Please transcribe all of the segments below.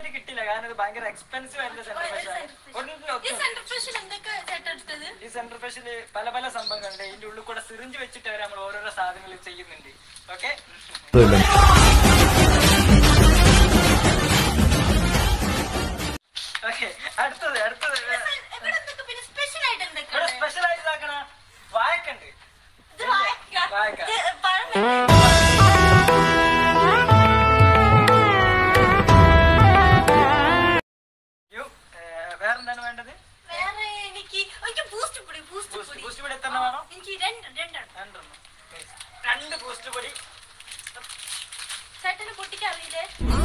വേണ്ടി കിട്ടില്ല കാരണം ഇത് ഭയങ്കര എക്സ്പെൻസീവ് ആയിട്ടുള്ള സെന്റർ ഫ്രഷ് ആണ് ഒന്നിനും ഈ ഒത്തും സെന്റർ ഫ്രഷിൽ എന്തൊക്കെ ചേട്ടൻ എടുത്തത് ഈ സെന്റർ ഫ്രഷില് പല പല സംഭവങ്ങളുണ്ട് ഇതിന്റെ ഉള്ളിൽ കൂടെ സിറിഞ്ച് വെച്ചിട്ട് അവർ നമ്മൾ ഓരോരോ സാധനങ്ങൾ ചെയ്യുന്നുണ്ട് ഓക്കെ ഓക്കെ അടുത്തത് അടുത്തത് ഇവിടെ എന്തൊക്കെ പിന്നെ സ്പെഷ്യൽ ആയിട്ട് എന്തൊക്കെ ഇവിടെ സ്പെഷ്യൽ ആയിട്ട് ഇതാക്കണ വായക്കുണ്ട് ഇത് വാഴക്ക. വാഴക്ക. ഇത് പഴം യു, ഏ, വേറെന്താണ് വേണ്ടത് വേറെ എനിക്ക് എനിക്ക് ബൂസ്റ്റ് പൊടി ബൂസ്റ്റ് ബൂസ്റ്റ് പൊടി ബൂസ്റ്റ് പൊടി എത്ര വേണം എനിക്ക് രണ്ട് രണ്ടെണ്ണം രണ്ടെണ്ണം രണ്ട് ബൂസ്റ്റ് പൊടി ചേട്ടന് പൊട്ടിക്ക് അറിയില്ലേ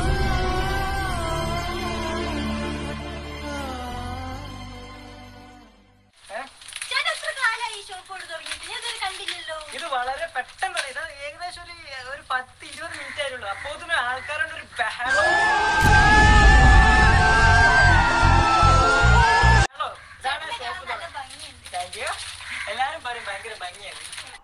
ഏ? ചേട്ടൻ എത്ര കാലമായി ഈ ഷോപ്പ് കൊണ്ട് തുടങ്ങിയിട്ട് ഞാൻ ഇതുവരെ കണ്ടില്ലല്ലോ ഇത് വളരെ പെട്ടെന്ന് ഇത് ഏകദേശം ഒരു ഒരു പത്ത് ഇരുപത് മിനിറ്റ് ആയിട്ടുള്ളൂ അപ്പോ ഇതിന് ആൾക്കാരുടെ ഒരു ബഹളം ഹലോ ഇതാണ് ചേട്ടനെ ഷോപ്പ് കാണാൻ നല്ല ഭംഗിയുണ്ട് താങ്ക് യു എല്ലാരും പറയും ഭയങ്കര ഭംഗിയാണ്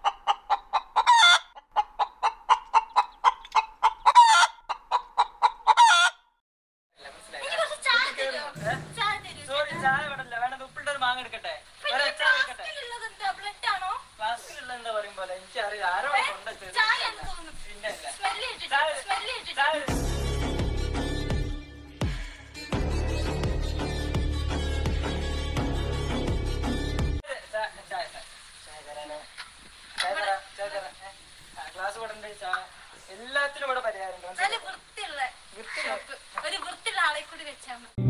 എനിക്ക് കുറച്ച് ചായ തരുമോ ചായ തരുമോ സോറി ചായ വേണമല്ല വേണത് ഉപ്പിട്ട ഒരു മാങ്ങ എടുക്കട്ടെ ഒരു അച്ചാർ എടുക്കട്ടെ ഫ്ലാസ്കിലുള്ളത് എന്താ ബ്ലഡ് ആണോ ഫ്ലാസ്കിലുള്ള എന്താ പറയും പോലെ എനിക്കറിയില്ല ആരോ ഏ, കൊണ്ടുവച്ചത് ചായയാണെന്ന് തോന്നുന്നു. പിന്നെ അല്ല സ്മെല്ല് കേട്ടിട്ട് ചായ സ്മെല്ല് കേട്ടിട്ട് ചായ ചായ ചായ ചായ തരാനോ ചായ തരാം ചായ തരാം ഏ, ആ, ഗ്ലാസ് ഇവിടെ ഉണ്ട് ചായ എല്ലാത്തിനും ഇവിടെ പരിഹാരമുണ്ട് നല്ല മനസ്സിലായോ? വൃത്തിയുള്ള വൃത്തിയുള്ള- ഷോപ്പ് ഒരു വൃത്തിയുള്ള ആളെ കൂടി വെച്ചാൽ മതി